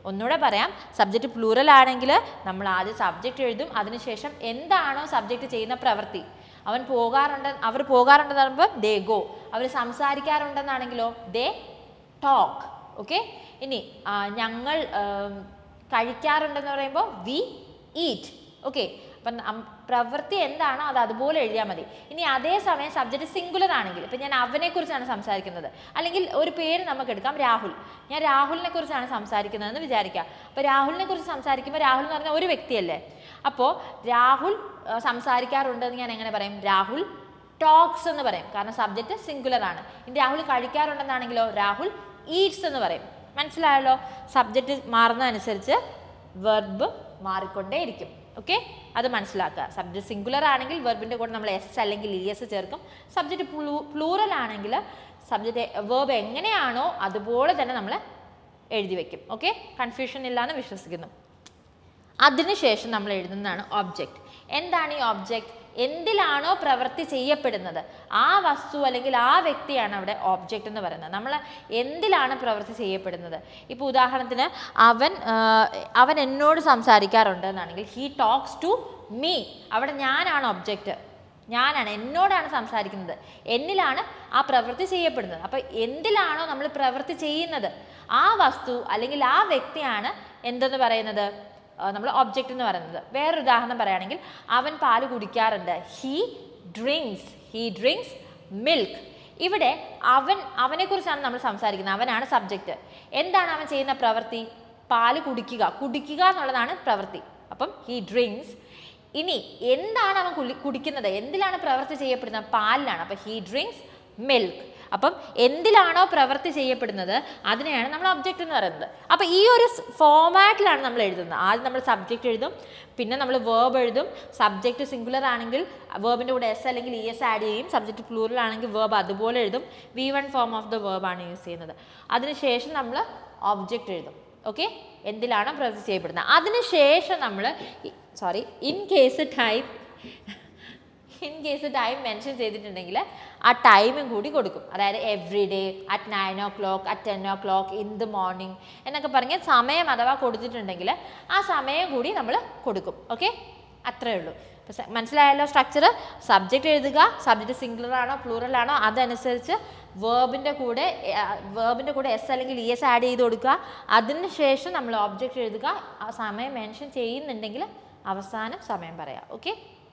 ഒന്നുകൂടെ പറയാം സബ്ജക്റ്റ് പ്ലൂറൽ ആണെങ്കിൽ നമ്മൾ ആദ്യം സബ്ജക്റ്റ് എഴുതും അതിനുശേഷം എന്താണോ സബ്ജക്റ്റ് ചെയ്യുന്ന പ്രവൃത്തി അവൻ പോകാറുണ്ട് അവർ പോകാറുണ്ടെന്ന് പറയുമ്പോൾ ദേ ഗോ അവർ സംസാരിക്കാറുണ്ടെന്നാണെങ്കിലോ ദേ ടോക്ക് ഓക്കെ ഇനി ആ, ഞങ്ങൾ ആം, കഴിക്കാറുണ്ടെന്ന് പറയുമ്പോൾ വി ഈറ്റ് ഓക്കെ അപ്പം നം- പ്രവൃത്തി എന്താണോ അത് അതുപോലെ എഴുതിയാൽ മതി ഇനി അതേസമയം സബ്ജക്റ്റ് സിംഗുലർ ആണെങ്കിൽ ഇപ്പം ഞാൻ അവനെക്കുറിച്ചാണ് സംസാരിക്കുന്നത് അല്ലെങ്കിൽ ഒരു പേര് നമുക്ക് എടുക്കാം രാഹുൽ ഞാൻ രാഹുലിനെ കുറിച്ചാണ് സംസാരിക്കുന്നതെന്ന് വിചാരിക്കാം അപ്പോൾ രാഹുലിനെ കുറിച്ച് സംസാരിക്കുമ്പോൾ രാഹുൽ എന്ന് പറഞ്ഞാൽ ഒരു വ്യക്തിയല്ലേ അപ്പോൾ രാഹുൽ ആ, സംസാരിക്കാറുണ്ടെന്ന് ഞാൻ എങ്ങനെ പറയും രാഹുൽ ടോക്സ് എന്ന് പറയും കാരണം സബ്ജക്റ്റ് സിംഗുലർ ആണ് ഇനി രാഹുൽ കഴിക്കാറുണ്ടെന്നാണെങ്കിലോ രാഹുൽ ഈറ്റ്സ് എന്ന് പറയും മനസ്സിലായല്ലോ സബ്ജക്റ്റ് മാറുന്നതനുസരിച്ച് വെർബ് മാറിക്കൊണ്ടേയിരിക്കും ഓക്കെ അത് മനസ്സിലാക്കുക സബ്ജക്റ്റ് സിംഗുലർ ആണെങ്കിൽ വെർബിൻ്റെ കൂടെ നമ്മൾ എസ് അല്ലെങ്കിൽ ഇ എസ് ചേർക്കും സബ്ജക്റ്റ് പ്ലൂറൽ ആണെങ്കിൽ സബ്ജക്റ്റ് വേർബ് എങ്ങനെയാണോ അതുപോലെ തന്നെ നമ്മൾ എഴുതി വെക്കും ഓക്കെ കൺഫ്യൂഷൻ ഇല്ലാന്ന് വിശ്വസിക്കുന്നു അതിനുശേഷം നമ്മൾ എഴുതുന്നതാണ് ഒബ്ജക്റ്റ് എന്താണ് ഈ ഒബ്ജക്റ്റ് എന്തിലാണോ പ്രവൃത്തി ചെയ്യപ്പെടുന്നത് ആ വസ്തു അല്ലെങ്കിൽ ആ വ്യക്തിയാണ് അവിടെ ഒബ്ജക്റ്റ് എന്ന് പറയുന്നത് നമ്മൾ എന്തിലാണ് പ്രവൃത്തി ചെയ്യപ്പെടുന്നത് ഇപ്പോൾ ഉദാഹരണത്തിന് അവൻ ആ, അവൻ എന്നോട് സംസാരിക്കാറുണ്ട് എന്നാണെങ്കിൽ ഹീ ടോക്സ് ടു മീ അവിടെ ഞാനാണ് ഒബ്ജക്റ്റ് ഞാനാണ് എന്നോടാണ് സംസാരിക്കുന്നത് എന്നിലാണ് ആ പ്രവൃത്തി ചെയ്യപ്പെടുന്നത് അപ്പോൾ എന്തിലാണോ നമ്മൾ പ്രവൃത്തി ചെയ്യുന്നത് ആ വസ്തു അല്ലെങ്കിൽ ആ വ്യക്തിയാണ് എന്തെന്ന് പറയുന്നത് നമ്മൾ ഒബ്ജക്റ്റ് എന്ന് പറയുന്നത് വേറൊരു ഉദാഹരണം പറയുകയാണെങ്കിൽ അവൻ പാല് കുടിക്കാറുണ്ട് he drinks he drinks milk ഇവിടെ അവൻ അവനെക്കുറിച്ചാണ് നമ്മൾ സംസാരിക്കുന്നത് അവനാണ് സബ്ജക്റ്റ് എന്താണ് അവൻ ചെയ്യുന്ന പ്രവൃത്തി പാല് കുടിക്കുക കുടിക്കുക എന്നുള്ളതാണ് പ്രവൃത്തി അപ്പം ഹീ ഡ്രിങ്ക്സ് ഇനി എന്താണ് അവൻ കുളി കുടിക്കുന്നത് എന്തിലാണ് പ്രവൃത്തി ചെയ്യപ്പെടുന്നത് പാലിലാണ് അപ്പം ഹീ ഡ്രിങ്ക്സ് മിൽക്ക് അപ്പം എന്തിലാണോ പ്രവൃത്തി ചെയ്യപ്പെടുന്നത് അതിനെയാണ് നമ്മൾ ഒബ്ജക്റ്റ് എന്ന് പറയുന്നത് അപ്പം ഈ ഒരു ഫോമാറ്റിലാണ് നമ്മൾ എഴുതുന്നത് ആദ്യം നമ്മൾ സബ്ജക്റ്റ് എഴുതും പിന്നെ നമ്മൾ വേർബ് എഴുതും സബ്ജക്റ്റ് സിംഗുലർ ആണെങ്കിൽ വേർബിൻ്റെ കൂടെ എസ് അല്ലെങ്കിൽ ഇ എസ് ആഡ് ചെയ്യും സബ്ജക്റ്റ് പ്ലൂറൽ ആണെങ്കിൽ വേർബ് അതുപോലെ എഴുതും V one form of the വേർബാണ് യൂസ് ചെയ്യുന്നത് അതിനുശേഷം നമ്മൾ ഒബ്ജക്റ്റ് എഴുതും ഓക്കെ എന്തിലാണോ പ്രവൃത്തി ചെയ്യപ്പെടുന്നത് അതിനുശേഷം നമ്മൾ sorry in case time in case time mention ചെയ്തിട്ടുണ്ടെങ്കിൽ ആ ടൈമും കൂടി കൊടുക്കും അതായത് every day at nine o'clock at ten o'clock in the morning എന്നൊക്കെ പറഞ്ഞ് സമയം അഥവാ കൊടുത്തിട്ടുണ്ടെങ്കിൽ ആ സമയം കൂടി നമ്മൾ കൊടുക്കും ഓക്കെ അത്രേ ഉള്ളൂ ഇപ്പൊ സ- മനസ്സിലായല്ലോ സ്ട്രക്ചർ സബ്ജക്റ്റ് എഴുതുക സബ്ജക്റ്റ് സിംഗുലർ ആണോ പ്ലൂറൽ ആണോ അതനുസരിച്ച് വേർബിൻ്റെ കൂടെ വേർബിൻ്റെ കൂടെ എസ് അല്ലെങ്കിൽ ഇ എസ് ആഡ് ചെയ്ത് കൊടുക്കുക അതിന് ശേഷം നമ്മൾ ഓബ്ജക്റ്റ് എഴുതുക ആ സമയം മെൻഷൻ ചെയ്യുന്നുണ്ടെങ്കിൽ അവസാനം സമയം പറയാം ഓക്കെ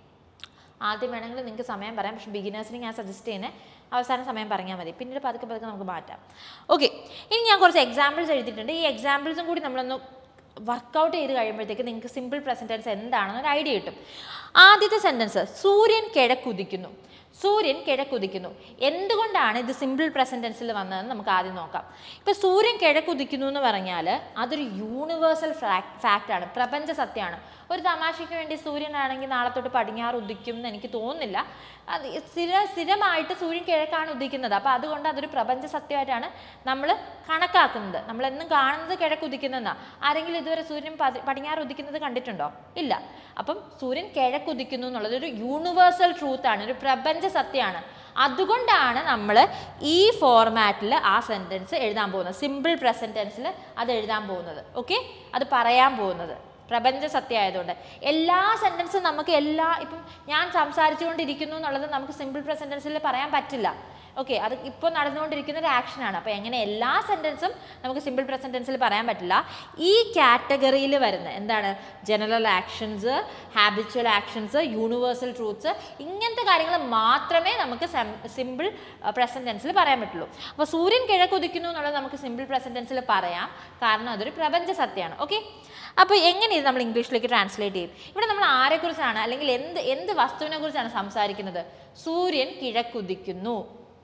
ആദ്യം വേണമെങ്കിൽ നിങ്ങൾക്ക് സമയം പറയാം പക്ഷേ ബിഗിനേഴ്സിന് ഞാൻ സജസ്റ്റ് ചെയ്യുന്നത് അവസാനം സമയം പറഞ്ഞാൽ മതി പിന്നീട് പതുക്കെ പതുക്കെ നമുക്ക് മാറ്റാം ഓക്കെ ഇനി ഞാൻ കുറച്ച് എക്സാമ്പിൾസ് എഴുതിയിട്ടുണ്ട് ഈ എക്സാമ്പിൾസും കൂടി നമ്മളൊന്ന് വർക്കൗട്ട് ചെയ്ത് കഴിയുമ്പോഴത്തേക്ക് നിങ്ങൾക്ക് സിമ്പിൾ പ്രസൻറ്റൻസ് എന്താണെന്ന് ഒരു ഐഡിയ കിട്ടും ആദ്യത്തെ സെൻറ്റൻസ് സൂര്യൻ കിഴക്കുദിക്കുന്നു സൂര്യൻ കിഴക്കുദിക്കുന്നു എന്തുകൊണ്ടാണ് ഇത് സിമ്പിൾ പ്രസൻറ്റൻസിൽ വന്നതെന്ന് നമുക്ക് ആദ്യം നോക്കാം ഇപ്പോൾ സൂര്യൻ കിഴക്കുദിക്കുന്നു എന്ന് പറഞ്ഞാൽ അതൊരു യൂണിവേഴ്സൽ ഫാക്റ്റ് ആണ് പ്രപഞ്ച സത്യമാണ് ഒരു തമാശയ്ക്ക് വേണ്ടി സൂര്യനാണെങ്കിൽ നാളെ തൊട്ട് പടിഞ്ഞാറ് ഉദിക്കും എന്ന് എനിക്ക് തോന്നുന്നില്ല അത് സ്ഥിര സ്ഥിരമായിട്ട് സൂര്യൻ കിഴക്കാണ് ഉദിക്കുന്നത് അപ്പോൾ അതുകൊണ്ട് അതൊരു പ്രപഞ്ച സത്യമായിട്ടാണ് നമ്മൾ കണക്കാക്കുന്നത് നമ്മൾ എന്നും കാണുന്നത് കിഴക്ക് ഉദിക്കുന്നതെന്നാണ് ആരെങ്കിലും ഇതുവരെ സൂര്യൻ പതി- പടിഞ്ഞാറ് ഉദിക്കുന്നത് കണ്ടിട്ടുണ്ടോ ഇല്ല അപ്പം സൂര്യൻ കിഴക്ക് ഉദിക്കുന്നു എന്നുള്ളത് ഒരു യൂണിവേഴ്സൽ ട്രൂത്ത് ആണ് ഒരു പ്രപഞ്ച സത്യമാണ് അതുകൊണ്ടാണ് നമ്മൾ ഈ ഫോർമാറ്റിൽ ആ സെൻറ്റൻസ് എഴുതാൻ പോകുന്നത് സിമ്പിൾ പ്രസൻറ്റ് ടെൻസിൽ അത് എഴുതാൻ പോകുന്നത് ഓക്കെ അത് പറയാൻ പോകുന്നത് പ്രപഞ്ച സത്യമായതുകൊണ്ട് എല്ലാ സെൻറ്റൻസും നമുക്ക് എല്ലാ ഇപ്പം ഞാൻ സംസാരിച്ചുകൊണ്ടിരിക്കുന്നു എന്നുള്ളത് നമുക്ക് സിമ്പിൾ പ്രസൻറ്റൻസിൽ പറയാൻ പറ്റില്ല ഓക്കെ അത് ഇപ്പോൾ നടന്നുകൊണ്ടിരിക്കുന്ന ഒരു ആക്ഷനാണ് അപ്പോൾ എങ്ങനെ എല്ലാ സെൻറ്റൻസും നമുക്ക് സിമ്പിൾ പ്രസൻറ്റൻസിൽ പറയാൻ പറ്റില്ല ഈ കാറ്റഗറിയിൽ വരുന്ന എന്താണ് general actions habitual actions universal truths ഇങ്ങനത്തെ കാര്യങ്ങൾ മാത്രമേ നമുക്ക് സിമ്പിൾ പ്രസൻറ്റൻസിൽ പറയാൻ പറ്റുള്ളൂ അപ്പോൾ സൂര്യൻ കിഴക്കുദിക്കുന്നു എന്നുള്ളത് നമുക്ക് സിമ്പിൾ പ്രസൻറ്റൻസിൽ പറയാം കാരണം അതൊരു പ്രപഞ്ച സത്യമാണ് ഓക്കെ അപ്പോൾ എങ്ങനെ ഇത് നമ്മൾ ഇംഗ്ലീഷിലേക്ക് ട്രാൻസ്ലേറ്റ് ചെയ്യും ഇവിടെ നമ്മൾ ആരെക്കുറിച്ചാണ് അല്ലെങ്കിൽ എന്ത് എന്ത് വസ്തുവിനെ കുറിച്ചാണ് സംസാരിക്കുന്നത് സൂര്യൻ കിഴക്കുദിക്കുന്നു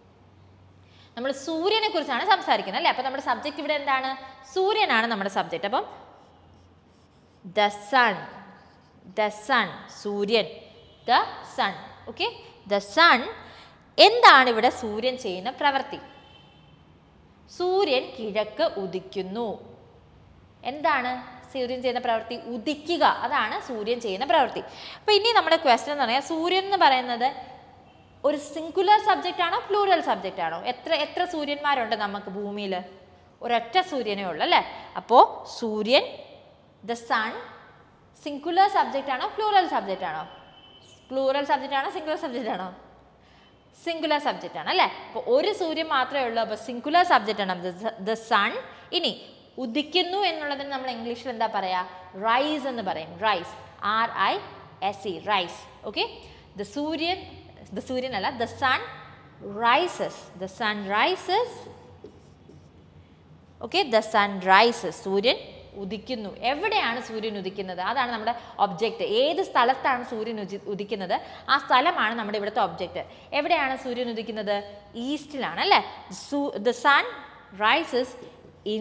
നമ്മൾ സൂര്യനെ കുറിച്ചാണ് സംസാരിക്കുന്നത് അല്ലേ അപ്പോൾ നമ്മുടെ സബ്ജക്റ്റ് ഇവിടെ എന്താണ് സൂര്യനാണ് നമ്മുടെ സബ്ജക്റ്റ് അപ്പം ദ സൺ ദ സൺ സൂര്യൻ the sun okay the sun എന്താണ് ഇവിടെ സൂര്യൻ ചെയ്യുന്ന പ്രവൃത്തി സൂര്യൻ കിഴക്ക് ഉദിക്കുന്നു എന്താണ് സൂര്യൻ ചെയ്യുന്ന പ്രവൃത്തി ഉദിക്കുക അതാണ് സൂര്യൻ ചെയ്യുന്ന പ്രവൃത്തി അപ്പോൾ ഇനി നമ്മുടെ ക്വസ്റ്റൻ എന്ന് പറഞ്ഞാൽ സൂര്യൻ എന്ന് പറയുന്നത് ഒരു സിംഗുലർ സബ്ജക്റ്റ് ആണോ പ്ലൂറൽ സബ്ജക്റ്റ് ആണോ എത്ര എത്ര സൂര്യന്മാരുണ്ട് നമുക്ക് ഭൂമിയിൽ ഒരൊറ്റ സൂര്യനേ ഉള്ളൂ അല്ലേ അപ്പോൾ സൂര്യൻ ദ സൺ സിംഗുലർ സബ്ജക്റ്റ് ആണോ പ്ലൂറൽ സബ്ജക്റ്റ് ആണോ പ്ലൂറൽ സബ്ജക്റ്റ് ആണോ സിംഗുലർ സബ്ജക്റ്റ് ആണോ സിംഗുലർ സബ്ജക്റ്റ് ആണ് അല്ലേ അപ്പോൾ ഒരു സൂര്യൻ മാത്രമേ ഉള്ളൂ അപ്പോൾ സിംഗുലർ സബ്ജക്റ്റ് ആണ് ദ സൺ ഇനി ഉദിക്കുന്നു എന്നുള്ളതിന് നമ്മൾ ഇംഗ്ലീഷിൽ എന്താ പറയുക റൈസ് എന്ന് പറയും rise R I S E rise okay the സൂര്യൻ ദ സൂര്യൻ അല്ല the sun rises the sun rises okay the sun rises സൂര്യൻ ഉദിക്കുന്നു എവിടെയാണ് സൂര്യൻ ഉദിക്കുന്നത് അതാണ് നമ്മുടെ ഒബ്ജക്റ്റ് ഏത് സ്ഥലത്താണ് സൂര്യൻ ഉദി ഉദിക്കുന്നത് ആ സ്ഥലമാണ് നമ്മുടെ ഇവിടുത്തെ ഒബ്ജക്റ്റ് എവിടെയാണ് സൂര്യൻ ഉദിക്കുന്നത് ഈസ്റ്റിലാണ് അല്ലേ the sun rises in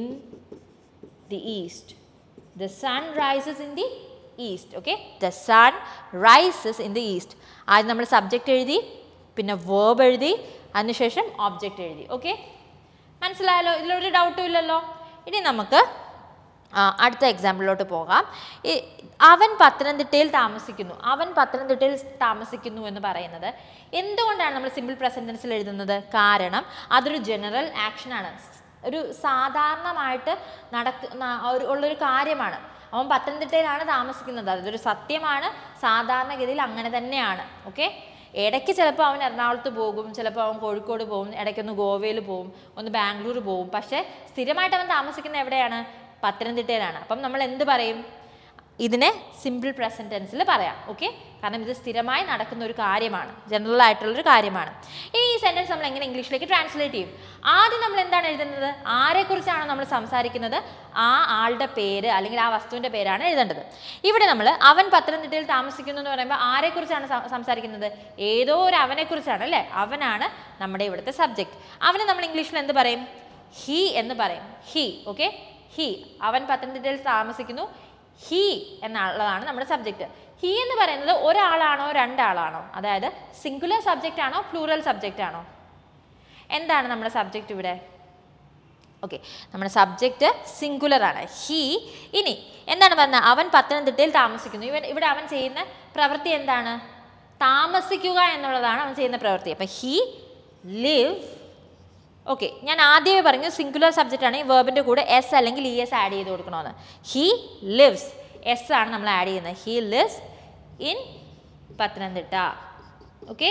the east the sun rises in the east okay the sun rises in the east ആദ്യം നമ്മൾ സബ്ജക്റ്റ് എഴുതി പിന്നെ വേർബ് എഴുതി അതിനുശേഷം ഒബ്ജക്റ്റ് എഴുതി ഓക്കെ മനസ്സിലായല്ലോ ഇതിലൊരു ഡൗട്ടും ഇല്ലല്ലോ ഇനി നമുക്ക് ആ, അടുത്ത എക്സാമ്പിളിലോട്ട് പോകാം ഈ അവൻ പത്തനംതിട്ടയിൽ താമസിക്കുന്നു അവൻ പത്തനംതിട്ടയിൽ താമസിക്കുന്നു എന്ന് പറയുന്നത് എന്തുകൊണ്ടാണ് നമ്മൾ സിമ്പിൾ പ്രസൻറ്റൻസിൽ എഴുതുന്നത് കാരണം അതൊരു ജനറൽ ആക്ഷനാണ് ഒരു സാധാരണമായിട്ട് നടക്കുന്ന ഒരു ഉള്ളൊരു കാര്യമാണ് അവൻ പത്തനംതിട്ടയിലാണ് താമസിക്കുന്നത് അതൊരു സത്യമാണ് സാധാരണഗതിയിൽ അങ്ങനെ തന്നെയാണ് ഓക്കെ ഇടയ്ക്ക് ചിലപ്പോൾ അവൻ എറണാകുളത്ത് പോകും ചിലപ്പോൾ അവൻ കോഴിക്കോട് പോകും ഇടയ്ക്കൊന്ന് ഗോവയിൽ പോകും ഒന്ന് ബാംഗ്ലൂർ പോകും പക്ഷേ സ്ഥിരമായിട്ട് അവൻ താമസിക്കുന്നത് എവിടെയാണ് പത്തനംതിട്ടയിലാണ് അപ്പം നമ്മൾ എന്ത് പറയും ഇതിനെ സിമ്പിൾ പ്രസൻറ്റ് ടെൻസിൽ പറയാം ഓക്കെ കാരണം ഇത് സ്ഥിരമായി നടക്കുന്ന ഒരു കാര്യമാണ് ജനറൽ ആയിട്ടുള്ളൊരു കാര്യമാണ് ഇനി ഈ സെൻറ്റൻസ് നമ്മൾ എങ്ങനെ ഇംഗ്ലീഷിലേക്ക് ട്രാൻസ്ലേറ്റ് ചെയ്യും ആദ്യം നമ്മൾ എന്താണ് എഴുതുന്നത് ആരെക്കുറിച്ചാണ് നമ്മൾ സംസാരിക്കുന്നത് ആ ആളുടെ പേര് അല്ലെങ്കിൽ ആ വസ്തുവിൻ്റെ പേരാണ് എഴുതേണ്ടത് ഇവിടെ നമ്മൾ അവൻ പത്തനംതിട്ടയിൽ താമസിക്കുന്നു എന്ന് പറയുമ്പോൾ ആരെക്കുറിച്ചാണ് സം- സംസാരിക്കുന്നത് ഏതോ ഒരു അവനെക്കുറിച്ചാണ് അല്ലേ അവനാണ് നമ്മുടെ ഇവിടുത്തെ സബ്ജക്റ്റ് അവന് നമ്മൾ ഇംഗ്ലീഷിൽ എന്ത് പറയും ഹി എന്ന് പറയും ഹി ഓക്കെ ഹി അവൻ പത്തനംതിട്ടയിൽ താമസിക്കുന്നു ഹി എന്നുള്ളതാണ് നമ്മുടെ സബ്ജക്റ്റ് ഹി എന്ന് പറയുന്നത് ഒരാളാണോ രണ്ടാളാണോ അതായത് സിംഗുലർ സബ്ജക്റ്റ് ആണോ പ്ലൂറൽ സബ്ജക്റ്റ് ആണോ എന്താണ് നമ്മുടെ സബ്ജക്റ്റ് ഇവിടെ ഓക്കെ നമ്മുടെ സബ്ജക്റ്റ് സിംഗുലർ ആണ് ഹി ഇനി എന്താണ് പറഞ്ഞത് അവൻ പത്തനംതിട്ടയിൽ താമസിക്കുന്നു ഇവൻ ഇവിടെ അവൻ ചെയ്യുന്ന പ്രവൃത്തി എന്താണ് താമസിക്കുക എന്നുള്ളതാണ് അവൻ ചെയ്യുന്ന പ്രവൃത്തി അപ്പം ഹി ലിവ് ഓക്കെ ഞാൻ ആദ്യമേ പറഞ്ഞു സിംഗുലർ സബ്ജക്റ്റ് ആണ് ഈ വേർബിൻ്റെ കൂടെ എസ് അല്ലെങ്കിൽ ഇ എസ് ആഡ് ചെയ്ത് കൊടുക്കണമെന്ന് ഹി ലിവ്സ് എസ് ആണ് നമ്മൾ ആഡ് ചെയ്യുന്നത് he lives in Pathanamthitta okay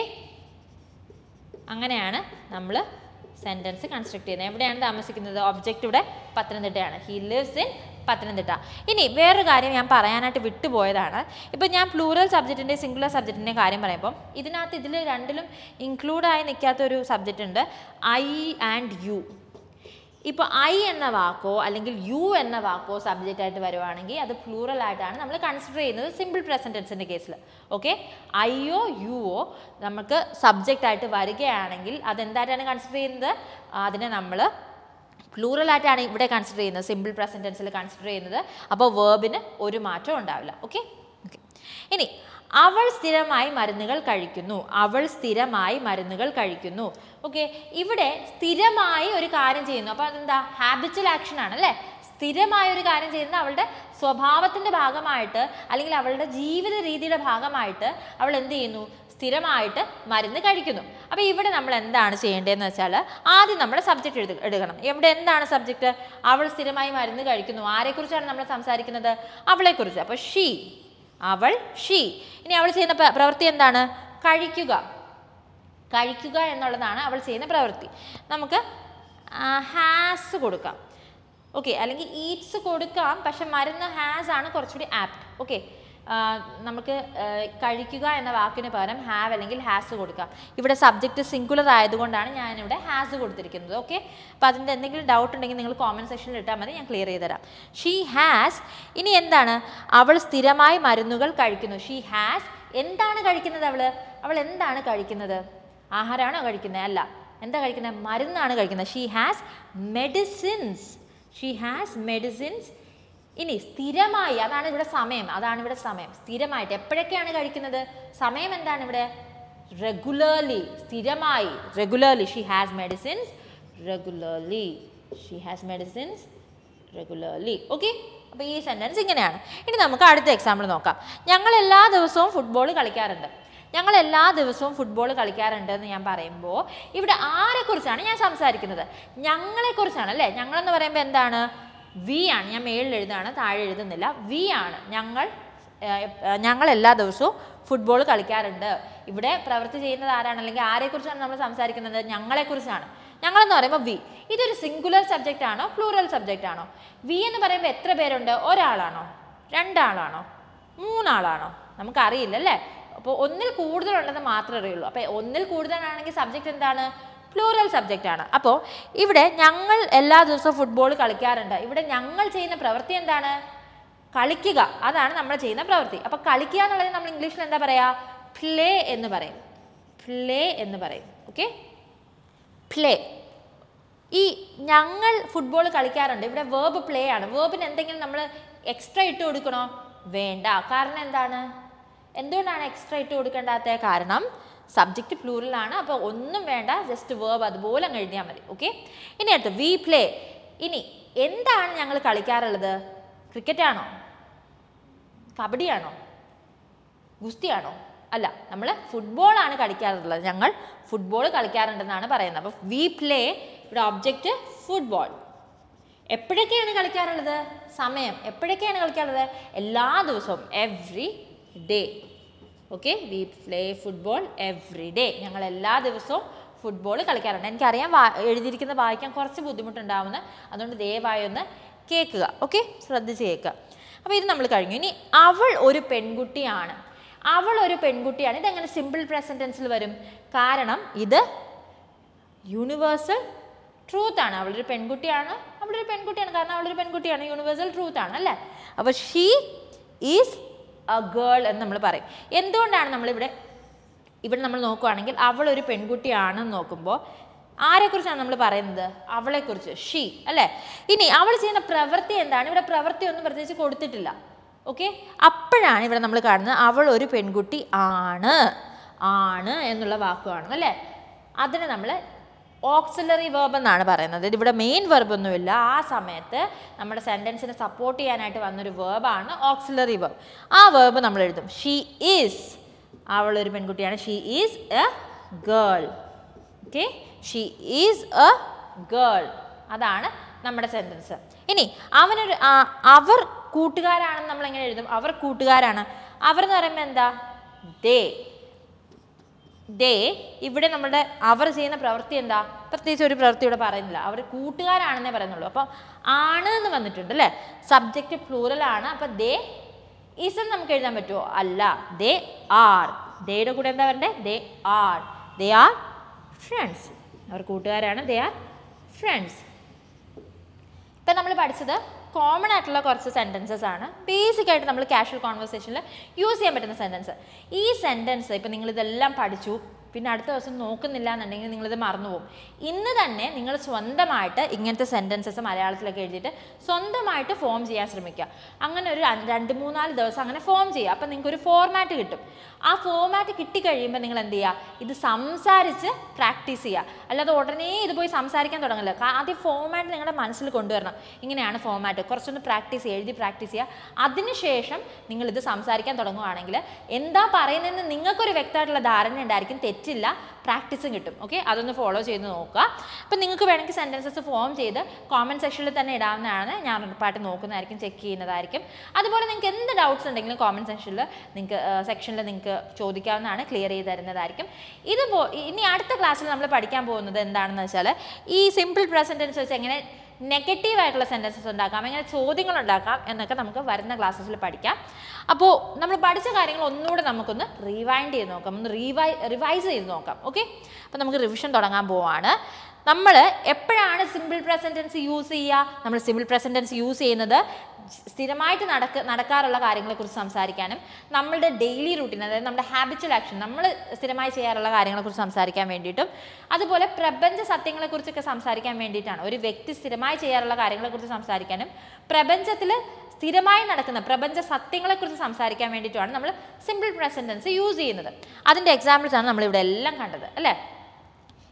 അങ്ങനെയാണ് നമ്മൾ സെൻറ്റൻസ് കൺസ്ട്രക്ട് ചെയ്യുന്നത് എവിടെയാണ് താമസിക്കുന്നത് ഒബ്ജക്റ്റ് ഇവിടെ പത്തനംതിട്ടയാണ് ഹി ലിവ്സ് ഇൻ പത്തനംതിട്ട ഇനി വേറൊരു കാര്യം ഞാൻ പറയാനായിട്ട് വിട്ടുപോയതാണ് ഇപ്പം ഞാൻ പ്ലൂറൽ സബ്ജക്റ്റിൻ്റെ സിംഗുലർ സബ്ജക്റ്റിൻ്റെ കാര്യം പറയുമ്പം ഇതിനകത്ത് ഇതിൽ രണ്ടിലും ഇൻക്ലൂഡായി നിൽക്കാത്ത ഒരു സബ്ജക്റ്റ് ഉണ്ട് ഐ ആൻഡ് യു ഇപ്പോൾ ഐ എന്ന വാക്കോ അല്ലെങ്കിൽ യു എന്ന വാക്കോ സബ്ജക്റ്റ് ആയിട്ട് വരുവാണെങ്കിൽ അത് പ്ലൂറൽ ആയിട്ടാണ് നമ്മൾ കൺസിഡർ ചെയ്യുന്നത് സിമ്പിൾ പ്രസൻറ്റൻസിൻ്റെ കേസിൽ ഓക്കെ ഐയോ യുവോ നമുക്ക് സബ്ജക്റ്റ് ആയിട്ട് വരികയാണെങ്കിൽ അതെന്തായിട്ടാണ് കൺസിഡർ ചെയ്യുന്നത് അതിനെ നമ്മൾ പ്ലൂറൽ ആയിട്ടാണ് ഇവിടെ കൺസിഡർ ചെയ്യുന്നത് സിമ്പിൾ പ്രസൻറ്റൻസിൽ കൺസിഡർ ചെയ്യുന്നത് അപ്പോൾ വേർബിന് ഒരു മാറ്റവും ഉണ്ടാവില്ല ഓക്കെ ഓക്കെ ഇനി അവൾ സ്ഥിരമായി മരുന്നുകൾ കഴിക്കുന്നു അവൾ സ്ഥിരമായി മരുന്നുകൾ കഴിക്കുന്നു ഓക്കെ ഇവിടെ സ്ഥിരമായി ഒരു കാര്യം ചെയ്യുന്നു അപ്പോൾ അതെന്താ ഹാബിച്വൽ ആക്ഷൻ ആണ് അല്ലേ സ്ഥിരമായ ഒരു കാര്യം ചെയ്യുന്നത് അവളുടെ സ്വഭാവത്തിൻ്റെ ഭാഗമായിട്ട് അല്ലെങ്കിൽ അവളുടെ ജീവിത രീതിയുടെ ഭാഗമായിട്ട് അവൾ എന്ത് ചെയ്യുന്നു സ്ഥിരമായിട്ട് മരുന്ന് കഴിക്കുന്നു അപ്പോൾ ഇവിടെ നമ്മൾ എന്താണ് ചെയ്യേണ്ടതെന്ന് വെച്ചാൽ ആദ്യം നമ്മുടെ സബ്ജക്റ്റ് എഴുതി എടുക്കണം ഇവിടെ എന്താണ് സബ്ജക്റ്റ് അവൾ സ്ഥിരമായി മരുന്ന് കഴിക്കുന്നു ആരെക്കുറിച്ചാണ് നമ്മൾ സംസാരിക്കുന്നത് അവളെക്കുറിച്ച് അപ്പോൾ ഷീ അവൾ ഷീ ഇനി അവൾ ചെയ്യുന്ന പ്ര- പ്രവൃത്തി എന്താണ് കഴിക്കുക കഴിക്കുക എന്നുള്ളതാണ് അവൾ ചെയ്യുന്ന പ്രവൃത്തി നമുക്ക് ഹാസ് കൊടുക്കാം ഓക്കെ അല്ലെങ്കിൽ ഈറ്റ്സ് കൊടുക്കാം പക്ഷെ മരുന്ന് ഹാസ് ആണ് കുറച്ചുകൂടി ആപ്റ്റ് ഓക്കെ നമുക്ക് ആ, കഴിക്കുക എന്ന വാക്കിന് പകരം ഹാവ് അല്ലെങ്കിൽ ഹാസ് കൊടുക്കാം ഇവിടെ സബ്ജക്റ്റ് സിംഗുലർ ആയതുകൊണ്ടാണ് ഞാനിവിടെ ഹാസ് കൊടുത്തിരിക്കുന്നത് ഓക്കെ അപ്പോൾ അതിൻ്റെ എന്തെങ്കിലും ഡൗട്ട് ഉണ്ടെങ്കിൽ നിങ്ങൾ കോമൻറ്റ് സെക്ഷനിൽ ഇട്ടാൽ മതി ഞാൻ ക്ലിയർ ചെയ്ത് തരാം ഷീ ഹാസ് ഇനി എന്താണ് അവൾ സ്ഥിരമായി മരുന്നുകൾ കഴിക്കുന്നു ഷീ ഹാസ് എന്താണ് കഴിക്കുന്നത് അവൾ അവൾ എന്താണ് കഴിക്കുന്നത് ആഹാരമാണോ കഴിക്കുന്നത് അല്ല എന്താ കഴിക്കുന്നത് മരുന്നാണ് കഴിക്കുന്നത് she has medicines she has medicines ഇനി സ്ഥിരമായി അതാണ് ഇവിടെ സമയം അതാണ് ഇവിടെ സമയം സ്ഥിരമായിട്ട് എപ്പോഴൊക്കെയാണ് കഴിക്കുന്നത് സമയം എന്താണ് ഇവിടെ റെഗുലർലി സ്ഥിരമായി regularly she has medicines regularly she has medicines regularly okay അപ്പോൾ ഈ സെൻറ്റൻസ് ഇങ്ങനെയാണ് ഇനി നമുക്ക് അടുത്ത എക്സാമ്പിൾ നോക്കാം ഞങ്ങൾ എല്ലാ ദിവസവും ഫുട്ബോൾ കളിക്കാറുണ്ട് ഞങ്ങൾ എല്ലാ ദിവസവും ഫുട്ബോൾ കളിക്കാറുണ്ട് എന്ന് ഞാൻ പറയുമ്പോൾ ഇവിടെ ആരെക്കുറിച്ചാണ് ഞാൻ സംസാരിക്കുന്നത് ഞങ്ങളെക്കുറിച്ചാണ് അല്ലേ ഞങ്ങളെന്ന് പറയുമ്പോൾ എന്താണ് വി ആണ് ഞാൻ മേളിൽ എഴുതാണ് താഴെ എഴുതുന്നില്ല വി ആണ് ഞങ്ങൾ ഏഹ്, ഏഹ്, ഞങ്ങൾ എല്ലാ ദിവസവും ഫുട്ബോൾ കളിക്കാറുണ്ട് ഇവിടെ പ്രവൃത്തി ചെയ്യുന്നത് ആരാണ് അല്ലെങ്കിൽ ആരെക്കുറിച്ചാണ് നമ്മൾ സംസാരിക്കുന്നത് ഞങ്ങളെക്കുറിച്ചാണ് ഞങ്ങളെന്ന് പറയുമ്പോൾ വി ഇതൊരു സിംഗുലർ സബ്ജക്റ്റ് ആണോ പ്ലൂറൽ സബ്ജക്റ്റ് ആണോ വി എന്ന് പറയുമ്പോൾ എത്ര പേരുണ്ട് ഒരാളാണോ രണ്ടാളാണോ മൂന്നാളാണോ നമുക്കറിയില്ല അല്ലേ അപ്പോൾ ഒന്നിൽ കൂടുതലുണ്ടെന്ന് മാത്രമേ അറിയുള്ളൂ അപ്പോൾ ഒന്നിൽ കൂടുതലാണെങ്കിൽ സബ്ജക്റ്റ് എന്താണ് പ്ലൂറൽ സബ്ജക്റ്റ് ആണ് അപ്പോൾ ഇവിടെ ഞങ്ങൾ എല്ലാ ദിവസവും ഫുട്ബോൾ കളിക്കാറുണ്ട് ഇവിടെ ഞങ്ങൾ ചെയ്യുന്ന പ്രവൃത്തി എന്താണ് കളിക്കുക അതാണ് നമ്മൾ ചെയ്യുന്ന പ്രവൃത്തി അപ്പോൾ കളിക്കുക എന്നുള്ളത് നമ്മൾ ഇംഗ്ലീഷിൽ എന്താ പറയുക പ്ലേ എന്ന് പറയും പ്ലേ എന്ന് പറയും ഓക്കെ പ്ലേ ഈ ഞങ്ങൾ ഫുട്ബോൾ കളിക്കാറുണ്ട് ഇവിടെ വേർബ് പ്ലേ ആണ് വേർബിന് എന്തെങ്കിലും നമ്മൾ എക്സ്ട്രാ ഇട്ട് കൊടുക്കണോ വേണ്ട കാരണം എന്താണ് എന്തുകൊണ്ടാണ് എക്സ്ട്രാ ഇട്ട് കൊടുക്കേണ്ടാത്ത കാരണം സബ്ജക്റ്റ് പ്ലൂറലാണ് അപ്പോൾ ഒന്നും വേണ്ട ജസ്റ്റ് വേർബ് അതുപോലെ അങ്ങ് എഴുതിയാൽ മതി ഓക്കെ ഇനി അടുത്ത് വി പ്ലേ ഇനി എന്താണ് ഞങ്ങൾ കളിക്കാറുള്ളത് ക്രിക്കറ്റ് ആണോ കബഡിയാണോ ഗുസ്തിയാണോ അല്ല നമ്മൾ ഫുട്ബോളാണ് കളിക്കാറുള്ളത് ഞങ്ങൾ ഫുട്ബോൾ കളിക്കാറുണ്ടെന്നാണ് പറയുന്നത് അപ്പോൾ വി പ്ലേ ഇവിടെ ഒബ്ജക്റ്റ് ഫുട്ബോൾ എപ്പോഴൊക്കെയാണ് കളിക്കാറുള്ളത് സമയം എപ്പോഴൊക്കെയാണ് കളിക്കാറുള്ളത് എല്ലാ ദിവസവും every day okay we play football every day ഞങ്ങൾ എല്ലാ ദിവസവും ഫുട്ബോൾ കളിക്കാറുണ്ട് എനിക്കറിയാം വാ എഴുതിയിരിക്കുന്ന വായിക്കാൻ കുറച്ച് ബുദ്ധിമുട്ടുണ്ടാവുന്ന അതുകൊണ്ട് ദയവായി ഒന്ന് കേൾക്കുക ഓക്കെ ശ്രദ്ധിച്ച് കേൾക്കുക അപ്പോൾ ഇത് നമ്മൾ കഴിഞ്ഞു ഇനി അവൾ ഒരു പെൺകുട്ടിയാണ് അവൾ ഒരു പെൺകുട്ടിയാണ് ഇതെങ്ങനെ സിമ്പിൾ പ്രസൻറ്റ് ടെൻസിൽ വരും കാരണം ഇത് യൂണിവേഴ്സൽ ട്രൂത്ത് ആണ് അവളൊരു പെൺകുട്ടിയാണ് അവളൊരു പെൺകുട്ടിയാണ് കാരണം അവളൊരു പെൺകുട്ടിയാണ് യൂണിവേഴ്സൽ ട്രൂത്ത് ആണ് അല്ലേ അപ്പോൾ ഷീ ഈസ് എ ഗേൾ എന്ന് നമ്മൾ പറയും എന്തുകൊണ്ടാണ് നമ്മളിവിടെ ഇവിടെ നമ്മൾ നോക്കുവാണെങ്കിൽ അവൾ ഒരു പെൺകുട്ടിയാണെന്ന് നോക്കുമ്പോൾ ആരെക്കുറിച്ചാണ് നമ്മൾ പറയുന്നത് അവളെക്കുറിച്ച് ഷീ അല്ലേ ഇനി അവൾ ചെയ്യുന്ന പ്രവൃത്തി എന്താണ് ഇവിടെ പ്രവൃത്തി ഒന്നും പ്രത്യേകിച്ച് കൊടുത്തിട്ടില്ല ഓക്കെ അപ്പോഴാണ് ഇവിടെ നമ്മൾ കാണുന്നത് അവൾ ഒരു പെൺകുട്ടി ആണ് ആണ് എന്നുള്ള വാക്കുമാണ് അല്ലേ അതിന് നമ്മൾ ഓക്സിലറി വേർബ് എന്നാണ് പറയുന്നത് ഇവിടെ മെയിൻ വെർബ് ഒന്നുമില്ല ആ സമയത്ത് നമ്മുടെ സെൻറ്റൻസിനെ സപ്പോർട്ട് ചെയ്യാനായിട്ട് വന്നൊരു വേർബാണ് ഓക്സിലറി വേർബ് ആ വേർബ് നമ്മൾ എഴുതും ഷീ ഈസ് അവൾ ഒരു പെൺകുട്ടിയാണ് she is a girl okay she is a girl അതാണ് നമ്മുടെ സെൻറ്റൻസ് ഇനി അവനൊരു ആ, അവർ കൂട്ടുകാരാണെന്ന് നമ്മൾ എങ്ങനെ എഴുതും അവർ കൂട്ടുകാരാണ് അവർ എന്ന് പറയുമ്പോൾ എന്താ ദേ ദേ ഇവിടെ നമ്മുടെ അവർ ചെയ്യുന്ന പ്രവൃത്തി എന്താ പ്രത്യേകിച്ച് ഒരു പ്രവൃത്തി ഇവിടെ പറയുന്നില്ല അവർ കൂട്ടുകാരാണെന്നേ പറയുന്നുള്ളൂ അപ്പം ആണ് എന്ന് വന്നിട്ടുണ്ട് അല്ലേ സബ്ജക്റ്റ് പ്ലൂറൽ ആണ് അപ്പം ദേ ഈസ് എന്ന് നമുക്ക് എഴുതാൻ പറ്റുമോ അല്ല ദേ ആർ ദേയുടെ കൂടെ എന്താ വരണ്ടേ they are they are friends അവർ കൂട്ടുകാരാണ് ദേ ആർ ഫ്രണ്ട്സ് ഇപ്പം നമ്മൾ പഠിച്ചത് കോമൺ ആയിട്ടുള്ള കുറച്ച് സെൻറ്റൻസസ് ആണ് ബേസിക് ആയിട്ട് നമ്മൾ കാഷ്വൽ കോൺവെർസേഷനിൽ യൂസ് ചെയ്യാൻ പറ്റുന്ന സെൻറ്റൻസ് ഈ സെൻറ്റൻസ് ഇപ്പം നിങ്ങളിതെല്ലാം പഠിച്ചു പിന്നെ അടുത്ത ദിവസം നോക്കുന്നില്ല എന്നുണ്ടെങ്കിൽ നിങ്ങളിത് മറന്നുപോകും ഇന്ന് തന്നെ നിങ്ങൾ സ്വന്തമായിട്ട് ഇങ്ങനത്തെ സെൻറ്റൻസസ് മലയാളത്തിലൊക്കെ എഴുതിയിട്ട് സ്വന്തമായിട്ട് ഫോം ചെയ്യാൻ ശ്രമിക്കുക അങ്ങനെ ഒരു രണ്ട് രണ്ട് മൂന്നാല് ദിവസം അങ്ങനെ ഫോം ചെയ്യുക അപ്പം നിങ്ങൾക്ക് ഒരു ഫോർമാറ്റ് കിട്ടും ആ ഫോർമാറ്റ് കിട്ടിക്കഴിയുമ്പോൾ നിങ്ങൾ എന്ത് ചെയ്യുക ഇത് സംസാരിച്ച് പ്രാക്ടീസ് ചെയ്യുക അല്ലാതെ ഉടനെ ഇത് പോയി സംസാരിക്കാൻ തുടങ്ങില്ല കാ- ആദ്യം ഫോർമാറ്റ് നിങ്ങളുടെ മനസ്സിൽ കൊണ്ടുവരണം ഇങ്ങനെയാണ് ഫോർമാറ്റ് കുറച്ചൊന്ന് പ്രാക്ടീസ് ചെയ്യുക എഴുതി പ്രാക്ടീസ് ചെയ്യുക അതിനുശേഷം നിങ്ങൾ ഇത് സംസാരിക്കാൻ തുടങ്ങുവാണെങ്കിൽ എന്താ പറയുന്നതെന്ന് നിങ്ങൾക്കൊരു വ്യക്തമായിട്ടുള്ള ധാരണ ഉണ്ടായിരിക്കും തെറ്റില്ല പ്രാക്ടീസും കിട്ടും ഓക്കെ അതൊന്ന് ഫോളോ ചെയ്ത് നോക്കുക അപ്പം നിങ്ങൾക്ക് വേണമെങ്കിൽ സെൻറ്റൻസസ് ഫോം ചെയ്ത് കോമൻറ്റ് സെക്ഷനിൽ തന്നെ ഇടാവുന്നതാണ് ഞാൻ ഉറപ്പായിട്ട് നോക്കുന്നതായിരിക്കും ചെക്ക് ചെയ്യുന്നതായിരിക്കും അതുപോലെ നിങ്ങൾക്ക് എന്ത് ഡൗട്ട്സ് ഉണ്ടെങ്കിലും കോമൻറ്റ് സെക്ഷനിൽ നിങ്ങൾക്ക് സെക്ഷനിൽ നിങ്ങൾക്ക് ചോദിക്കാവുന്നതാണ് ക്ലിയർ ചെയ്ത് തരുന്നതായിരിക്കും ഇത് പോ- ഇനി അടുത്ത ക്ലാസ്സിൽ നമ്മൾ പഠിക്കാൻ പോകുന്നത് എന്താണെന്ന് വെച്ചാൽ ഈ സിമ്പിൾ പ്രസൻറ്റൻസ് വെച്ച് എങ്ങനെ നെഗറ്റീവ് ആയിട്ടുള്ള സെൻറ്റൻസസ് ഉണ്ടാക്കാം എങ്ങനെ ചോദ്യങ്ങൾ ഉണ്ടാക്കാം എന്നൊക്കെ നമുക്ക് വരുന്ന ക്ലാസ്സസിൽ പഠിക്കാം അപ്പോൾ നമ്മൾ പഠിച്ച കാര്യങ്ങൾ ഒന്നുകൂടെ നമുക്കൊന്ന് റീവൈൻഡ് ചെയ്ത് നോക്കാം ഒന്ന് റീവൈ റിവൈസ് ചെയ്ത് നോക്കാം ഓക്കെ അപ്പോൾ നമുക്ക് റിവിഷൻ തുടങ്ങാൻ പോവാണ് നമ്മൾ എപ്പോഴാണ് സിമ്പിൾ പ്രസൻറ്റൻസ് യൂസ് ചെയ്യുക നമ്മൾ സിമ്പിൾ പ്രസൻറ്റൻസ് യൂസ് ചെയ്യുന്നത് സ്ഥിരമായിട്ട് നടക്ക നടക്കാറുള്ള കാര്യങ്ങളെക്കുറിച്ച് സംസാരിക്കാനും നമ്മളുടെ ഡെയിലി റൂട്ടീൻ അതായത് നമ്മുടെ ഹാബിച്വൽ ആക്ഷൻ നമ്മൾ സ്ഥിരമായി ചെയ്യാറുള്ള കാര്യങ്ങളെക്കുറിച്ച് സംസാരിക്കാൻ വേണ്ടിയിട്ടും അതുപോലെ പ്രപഞ്ച സത്യങ്ങളെക്കുറിച്ചൊക്കെ സംസാരിക്കാൻ വേണ്ടിയിട്ടാണ് ഒരു വ്യക്തി സ്ഥിരമായി ചെയ്യാറുള്ള കാര്യങ്ങളെക്കുറിച്ച് സംസാരിക്കാനും പ്രപഞ്ചത്തിൽ സ്ഥിരമായി നടക്കുന്ന പ്രപഞ്ച സത്യങ്ങളെക്കുറിച്ച് സംസാരിക്കാൻ വേണ്ടിയിട്ടുമാണ് നമ്മൾ സിമ്പിൾ പ്രസൻറ്റൻസ് യൂസ് ചെയ്യുന്നത് അതിൻ്റെ എക്സാമ്പിൾസ് ആണ് നമ്മളിവിടെ എല്ലാം കണ്ടത് അല്ലേ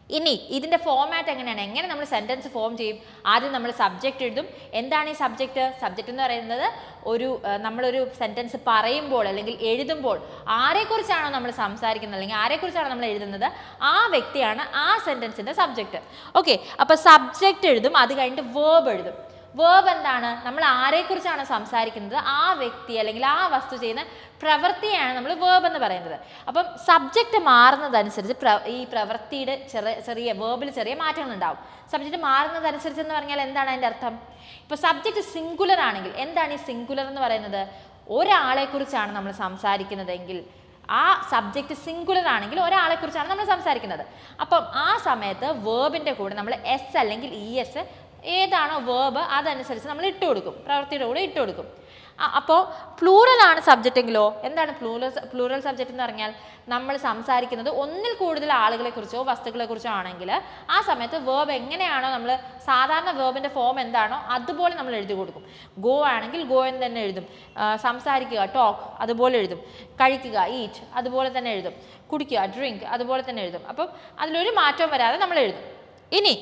ഇനി ഇതിൻ്റെ ഫോമാറ്റ് എങ്ങനെയാണ് എങ്ങനെ നമ്മൾ സെൻറ്റൻസ് ഫോം ചെയ്യും ആദ്യം നമ്മൾ സബ്ജക്റ്റ് എഴുതും എന്താണ് ഈ സബ്ജക്റ്റ് സബ്ജക്റ്റ് എന്ന് പറയുന്നത് ഒരു ആ, നമ്മളൊരു സെൻറ്റൻസ് പറയുമ്പോൾ അല്ലെങ്കിൽ എഴുതുമ്പോൾ ആരെക്കുറിച്ചാണോ നമ്മൾ സംസാരിക്കുന്നത് അല്ലെങ്കിൽ ആരെക്കുറിച്ചാണോ നമ്മൾ എഴുതുന്നത് ആ വ്യക്തിയാണ് ആ സെൻറ്റൻസിൻ്റെ സബ്ജക്റ്റ് ഓക്കെ അപ്പോൾ സബ്ജക്റ്റ് എഴുതും അത് കഴിഞ്ഞിട്ട് വേർബ് എഴുതും വേർബ് എന്താണ് നമ്മൾ ആരെക്കുറിച്ചാണ് സംസാരിക്കുന്നത് ആ വ്യക്തി അല്ലെങ്കിൽ ആ വസ്തു ചെയ്യുന്ന പ്രവൃത്തിയാണ് നമ്മൾ വേർബ് എന്ന് പറയുന്നത് അപ്പം സബ്ജക്റ്റ് മാറുന്നതനുസരിച്ച് പ്ര ഈ പ്രവൃത്തിയുടെ ചെറിയ ചെറിയ വേർബിൽ ചെറിയ മാറ്റങ്ങൾ ഉണ്ടാവും സബ്ജക്റ്റ് മാറുന്നതനുസരിച്ച് എന്ന് പറഞ്ഞാൽ എന്താണ് അതിൻ്റെ അർത്ഥം ഇപ്പോൾ സബ്ജക്റ്റ് സിംഗുലർ ആണെങ്കിൽ എന്താണ് ഈ സിംഗുലർ എന്ന് പറയുന്നത് ഒരാളെക്കുറിച്ചാണ് നമ്മൾ സംസാരിക്കുന്നതെങ്കിൽ ആ സബ്ജക്റ്റ് സിംഗുലർ ആണെങ്കിൽ ഒരാളെ കുറിച്ചാണ് നമ്മൾ സംസാരിക്കുന്നത് അപ്പം ആ സമയത്ത് വേർബിൻ്റെ കൂടെ നമ്മൾ എസ് അല്ലെങ്കിൽ ഇ എസ് ഏതാണോ വേർബ് അതനുസരിച്ച് നമ്മൾ ഇട്ട് കൊടുക്കും പ്രവൃത്തിയുടെ കൂടെ ഇട്ട് കൊടുക്കും അപ്പോൾ പ്ലൂറലാണ് സബ്ജക്റ്റ് എങ്കിലോ എന്താണ് പ്ലൂറൽ പ്ലൂറൽ സബ്ജക്റ്റ് എന്ന് പറഞ്ഞാൽ നമ്മൾ സംസാരിക്കുന്നത് ഒന്നിൽ കൂടുതൽ ആളുകളെ കുറിച്ചോ വസ്തുക്കളെ കുറിച്ചോ ആണെങ്കിൽ ആ സമയത്ത് വേർബ് എങ്ങനെയാണോ നമ്മൾ സാധാരണ വേർബിൻ്റെ ഫോം എന്താണോ അതുപോലെ നമ്മൾ എഴുതി കൊടുക്കും ഗോ ആണെങ്കിൽ ഗോ എന്ന് തന്നെ എഴുതും ആ, സംസാരിക്കുക ടോക്ക് അതുപോലെ എഴുതും കഴിക്കുക ഈറ്റ് അതുപോലെ തന്നെ എഴുതും കുടിക്കുക ഡ്രിങ്ക് അതുപോലെ തന്നെ എഴുതും അപ്പം അതിലൊരു മാറ്റവും വരാതെ നമ്മൾ എഴുതും ഇനി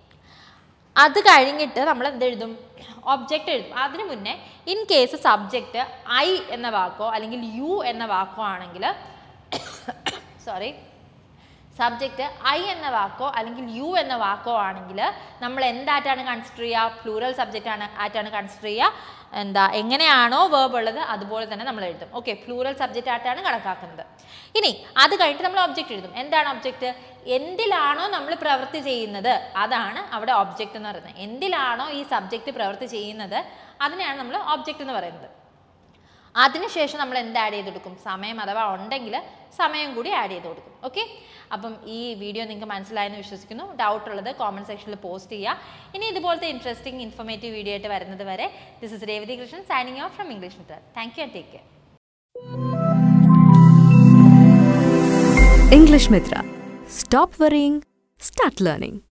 അത് കഴിഞ്ഞിട്ട് നമ്മൾ എന്ത് എഴുതും ഒബ്ജക്റ്റ് എഴുതും അതിന് മുന്നേ ഇൻ കേസ് സബ്ജക്റ്റ് ഐ എന്ന വാക്കോ അല്ലെങ്കിൽ യു എന്ന വാക്കോ ആണെങ്കിൽ സോറി സബ്ജക്റ്റ് ഐ എന്ന വാക്കോ അല്ലെങ്കിൽ യു എന്ന വാക്കോ ആണെങ്കിൽ നമ്മൾ എന്തായിട്ടാണ് കൺസിഡർ ചെയ്യുക പ്ലൂറൽ സബ്ജക്റ്റ് ആണ് ആയിട്ടാണ് കൺസിഡർ ചെയ്യുക എന്താ എങ്ങനെയാണോ വേർബ് ഉള്ളത് അതുപോലെ തന്നെ നമ്മൾ എഴുതും ഓക്കെ പ്ലൂറൽ സബ്ജക്റ്റ് ആയിട്ടാണ് കണക്കാക്കുന്നത് ഇനി അത് കഴിഞ്ഞിട്ട് നമ്മൾ ഒബ്ജക്റ്റ് എഴുതും എന്താണ് ഒബ്ജക്റ്റ് എന്തിലാണോ നമ്മൾ പ്രവൃത്തി ചെയ്യുന്നത് അതാണ് അവിടെ ഒബ്ജക്റ്റ് എന്ന് പറയുന്നത് എന്തിലാണോ ഈ സബ്ജക്റ്റ് പ്രവൃത്തി ചെയ്യുന്നത് അതിനെയാണ് നമ്മൾ ഒബ്ജക്റ്റ് എന്ന് പറയുന്നത് അതിനുശേഷം നമ്മൾ എന്ത് ആഡ് ചെയ്ത് കൊടുക്കും സമയം അഥവാ ഉണ്ടെങ്കിൽ സമയം കൂടി ആഡ് ചെയ്ത് കൊടുക്കും ഓക്കെ അപ്പം ഈ വീഡിയോ നിങ്ങൾക്ക് മനസ്സിലായെന്ന് വിശ്വസിക്കുന്നു ഡൗട്ട് ഉള്ളത് കോമൻറ്റ് സെക്ഷനിൽ പോസ്റ്റ് ചെയ്യുക ഇനി ഇതുപോലത്തെ ഇൻട്രസ്റ്റിംഗ് ഇൻഫോർമേറ്റീവ് വീഡിയോ ആയിട്ട് വരുന്നത് വരെ this is Revathi Krishnan signing off from English Mitra thank you and take care English Mitra. Stop worrying, start learning.